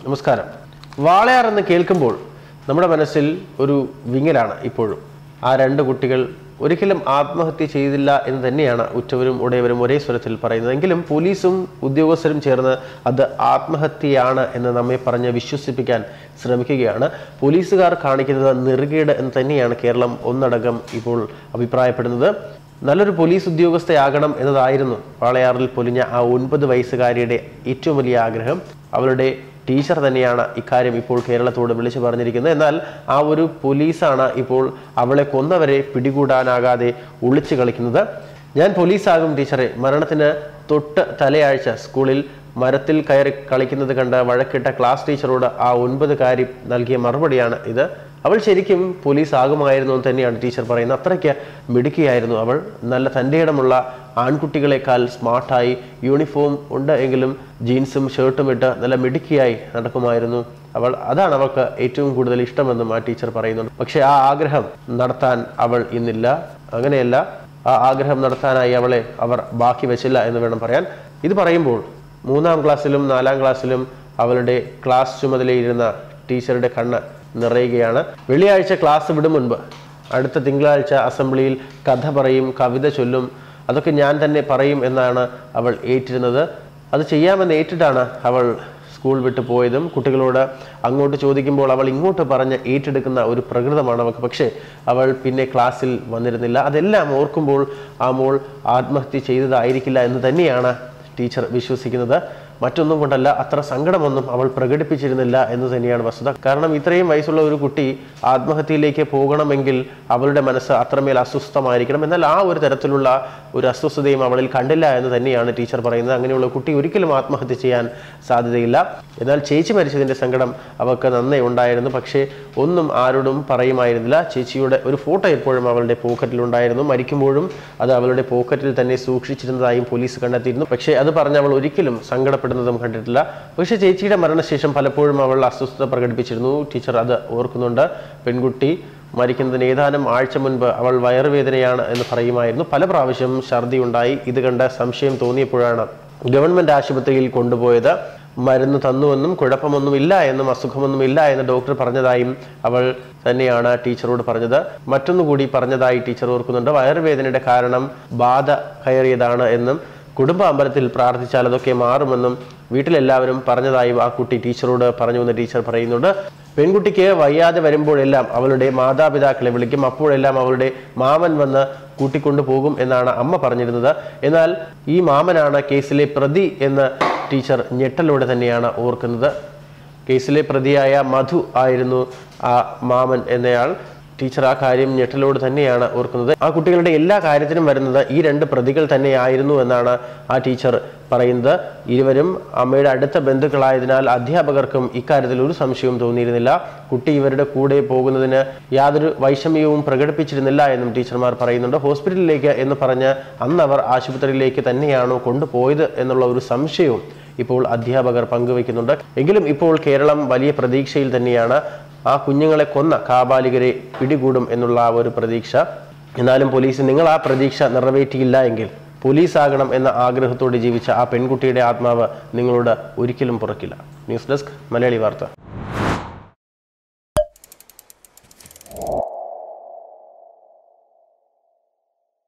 നമസ്കാരം വാളയാർ എന്ന് കേൾക്കുമ്പോൾ നമ്മുടെ മനസ്സിൽ ഒരു വിങ്ങലാണ് ഇപ്പോഴും ആ രണ്ട് കുട്ടികൾ ഒരിക്കലും ആത്മഹത്യ ചെയ്തില്ല എന്ന് തന്നെയാണ് ഉറ്റവരും ഉടയവരും ഒരേ സ്വരത്തിൽ പറയുന്നത് എങ്കിലും പോലീസും ഉദ്യോഗസ്ഥരും ചേർന്ന് അത് ആത്മഹത്യയാണ് എന്ന് നമ്മെ പറഞ്ഞ് വിശ്വസിപ്പിക്കാൻ ശ്രമിക്കുകയാണ് പോലീസുകാർ കാണിക്കുന്നത് നെറുകേട് എന്ന് തന്നെയാണ് കേരളം ഒന്നടങ്കം ഇപ്പോൾ അഭിപ്രായപ്പെടുന്നത് നല്ലൊരു പോലീസ് ഉദ്യോഗസ്ഥയാകണം എന്നതായിരുന്നു വാളയാറിൽ പൊലിഞ്ഞ ആ ഒൻപത് വയസ്സുകാരിയുടെ ഏറ്റവും വലിയ ആഗ്രഹം അവളുടെ ടീച്ചർ തന്നെയാണ് ഇക്കാര്യം ഇപ്പോൾ കേരളത്തോട് വിളിച്ചു പറഞ്ഞിരിക്കുന്നത് എന്നാൽ ആ ഒരു പോലീസാണ് ഇപ്പോൾ അവളെ കൊന്നവരെ പിടികൂടാനാകാതെ ഒളിച്ചു കളിക്കുന്നത് ഞാൻ പോലീസാകും ടീച്ചറെ മരണത്തിന് തൊട്ട് തലയാഴ്ച സ്കൂളിൽ മരത്തിൽ കയറി കളിക്കുന്നത് കണ്ട് വഴക്കിട്ട ക്ലാസ് ടീച്ചറോട് ആ ഒൻപത് കാര്യം നൽകിയ മറുപടിയാണ് ഇത് അവൾ ശരിക്കും പോലീസ് ആകുമായിരുന്നു എന്ന് തന്നെയാണ് ടീച്ചർ പറയുന്നത് അത്രയ്ക്ക് മിടുക്കിയായിരുന്നു അവൾ നല്ല തൻ്റെ ഇടമുള്ള ആൺകുട്ടികളെക്കാൾ സ്മാർട്ടായി യൂണിഫോം ഉണ്ട് എങ്കിലും ജീൻസും ഷർട്ടും ഇട്ട് നല്ല മിടുക്കിയായി നടക്കുമായിരുന്നു അവൾ അതാണ് അവൾക്ക് ഏറ്റവും കൂടുതൽ ഇഷ്ടമെന്നും ആ ടീച്ചർ പറയുന്നുണ്ട് പക്ഷെ ആ ആഗ്രഹം നടത്താൻ അവൾ ഇന്നില്ല അങ്ങനെയല്ല ആ ആഗ്രഹം നടത്താനായി അവളെ അവർ ബാക്കി വെച്ചില്ല എന്ന് വേണം പറയാൻ ഇത് പറയുമ്പോൾ മൂന്നാം ക്ലാസ്സിലും നാലാം ക്ലാസ്സിലും അവളുടെ ക്ലാസ് ചുമതലയിരുന്ന ടീച്ചറുടെ കണ്ണ് നിറയുകയാണ് വെള്ളിയാഴ്ച ക്ലാസ് വിടും മുൻപ് അടുത്ത തിങ്കളാഴ്ച അസംബ്ലിയിൽ കഥ പറയും കവിത ചൊല്ലും അതൊക്കെ ഞാൻ തന്നെ പറയും എന്നാണ് അവൾ ഏറ്റിരുന്നത് അത് ചെയ്യാമെന്ന് ഏറ്റിട്ടാണ് അവൾ സ്കൂൾ വിട്ടു പോയതും കുട്ടികളോട് അങ്ങോട്ട് ചോദിക്കുമ്പോൾ അവൾ ഇങ്ങോട്ട് പറഞ്ഞ് ഏറ്റെടുക്കുന്ന ഒരു പ്രകൃതമാണ് അവൾക്ക് പക്ഷേ അവൾ പിന്നെ ക്ലാസ്സിൽ വന്നിരുന്നില്ല അതെല്ലാം ഓർക്കുമ്പോൾ ആ മോൾ ആത്മഹത്യ ചെയ്തതായിരിക്കില്ല എന്ന് തന്നെയാണ് ടീച്ചർ വിശ്വസിക്കുന്നത് മറ്റൊന്നും കൊണ്ടല്ല അത്ര സങ്കടമൊന്നും അവൾ പ്രകടിപ്പിച്ചിരുന്നില്ല എന്ന് തന്നെയാണ് വസ്തുത കാരണം ഇത്രയും വയസ്സുള്ള ഒരു കുട്ടി ആത്മഹത്യയിലേക്ക് പോകണമെങ്കിൽ അവളുടെ മനസ്സ് അത്രമേൽ അസ്വസ്ഥമായിരിക്കണം എന്നാൽ ആ ഒരു തരത്തിലുള്ള ഒരു അസ്വസ്ഥതയും അവളിൽ കണ്ടില്ല എന്ന് തന്നെയാണ് ടീച്ചർ പറയുന്നത് അങ്ങനെയുള്ള കുട്ടി ഒരിക്കലും ആത്മഹത്യ ചെയ്യാൻ സാധ്യതയില്ല എന്നാൽ ചേച്ചി മരിച്ചതിന്റെ സങ്കടം അവൾക്ക് നന്നേ ഉണ്ടായിരുന്നു പക്ഷേ ഒന്നും ആരോടും പറയുമായിരുന്നില്ല ചേച്ചിയുടെ ഒരു ഫോട്ടോ എപ്പോഴും അവളുടെ പോക്കറ്റിലുണ്ടായിരുന്നു മരിക്കുമ്പോഴും അത് അവളുടെ പോക്കറ്റിൽ തന്നെ സൂക്ഷിച്ചിരുന്നതായും പോലീസ് കണ്ടെത്തിയിരുന്നു പക്ഷേ അത് പറഞ്ഞ് അവൾ ഒരിക്കലും സങ്കടപ്പെടുന്നതും കണ്ടിട്ടില്ല പക്ഷേ ചേച്ചിയുടെ മരണശേഷം പലപ്പോഴും അവൾ അസ്വസ്ഥത പ്രകടിപ്പിച്ചിരുന്നു ടീച്ചർ അത് ഓർക്കുന്നുണ്ട് പെൺകുട്ടി മരിക്കുന്നതിന് ഏതാനും ആഴ്ച മുൻപ് അവൾ വയറുവേദനയാണ് എന്ന് പറയുമായിരുന്നു പല പ്രാവശ്യം ഛർദി ഉണ്ടായി ഇത് കണ്ട് സംശയം തോന്നിയപ്പോഴാണ് ഗവൺമെന്റ് ആശുപത്രിയിൽ കൊണ്ടുപോയത് മരുന്ന് തന്നുവെന്നും കുഴപ്പമൊന്നും ഇല്ല എന്നും അസുഖമൊന്നും ഇല്ല എന്ന് ഡോക്ടർ പറഞ്ഞതായും അവൾ തന്നെയാണ് ടീച്ചറോട് പറഞ്ഞത് മറ്റൊന്നുകൂടി പറഞ്ഞതായി ടീച്ചർ ഓർക്കുന്നുണ്ട് വയറുവേദനയുടെ കാരണം ബാധ കയറിയതാണ് എന്നും കുടുംബ അമ്പലത്തിൽ പ്രാർത്ഥിച്ചാൽ അതൊക്കെ മാറുമെന്നും വീട്ടിലെല്ലാവരും പറഞ്ഞതായും ആ കുട്ടി ടീച്ചറോട് പറഞ്ഞുവെന്ന് ടീച്ചർ പറയുന്നുണ്ട് പെൺകുട്ടിക്ക് വയ്യാതെ വരുമ്പോഴെല്ലാം അവളുടെ മാതാപിതാക്കളെ വിളിക്കും അപ്പോഴെല്ലാം അവളുടെ മാമൻ വന്ന് കൂട്ടിക്കൊണ്ടു പോകും എന്നാണ് അമ്മ പറഞ്ഞിരുന്നത് എന്നാൽ ഈ മാമനാണ് കേസിലെ പ്രതി എന്ന് ടീച്ചർ ഞെട്ടലോടെ തന്നെയാണ് ഓർക്കുന്നത് കേസിലെ പ്രതിയായ മധു ആയിരുന്നു ആ മാമൻ എന്നയാൾ ടീച്ചർ ആ കാര്യം ഞെട്ടലോട് തന്നെയാണ് ഓർക്കുന്നത് ആ കുട്ടികളുടെ എല്ലാ കാര്യത്തിനും വരുന്നത് ഈ രണ്ട് പ്രതികൾ തന്നെയായിരുന്നു എന്നാണ് ആ ടീച്ചർ പറയുന്നത് ഇരുവരും അമ്മയുടെ അടുത്ത ബന്ധുക്കളായതിനാൽ അധ്യാപകർക്കും ഇക്കാര്യത്തിൽ ഒരു സംശയവും തോന്നിയിരുന്നില്ല കുട്ടി ഇവരുടെ കൂടെ പോകുന്നതിന് യാതൊരു വൈഷമ്യവും പ്രകടിപ്പിച്ചിരുന്നില്ല എന്നും ടീച്ചർമാർ പറയുന്നുണ്ട് ഹോസ്പിറ്റലിലേക്ക് എന്ന് പറഞ്ഞ് അന്ന് അവർ ആശുപത്രിയിലേക്ക് തന്നെയാണോ കൊണ്ടുപോയത് എന്നുള്ള ഒരു സംശയവും ഇപ്പോൾ അധ്യാപകർ പങ്കുവയ്ക്കുന്നുണ്ട് എങ്കിലും ഇപ്പോൾ കേരളം വലിയ പ്രതീക്ഷയിൽ തന്നെയാണ് ആ കുഞ്ഞുങ്ങളെ കൊന്ന കാബാലികരെ പിടികൂടും എന്നുള്ള ആ ഒരു പ്രതീക്ഷ എന്നാലും പോലീസ് നിങ്ങൾ ആ പ്രതീക്ഷ നിറവേറ്റിയില്ല എങ്കിൽ പോലീസാകണം എന്ന ആഗ്രഹത്തോടെ ജീവിച്ച ആ പെൺകുട്ടിയുടെ ആത്മാവ് നിങ്ങളോട് ഒരിക്കലും പുറക്കില്ല ന്യൂസ് ഡെസ്ക് മലയാളി വാർത്ത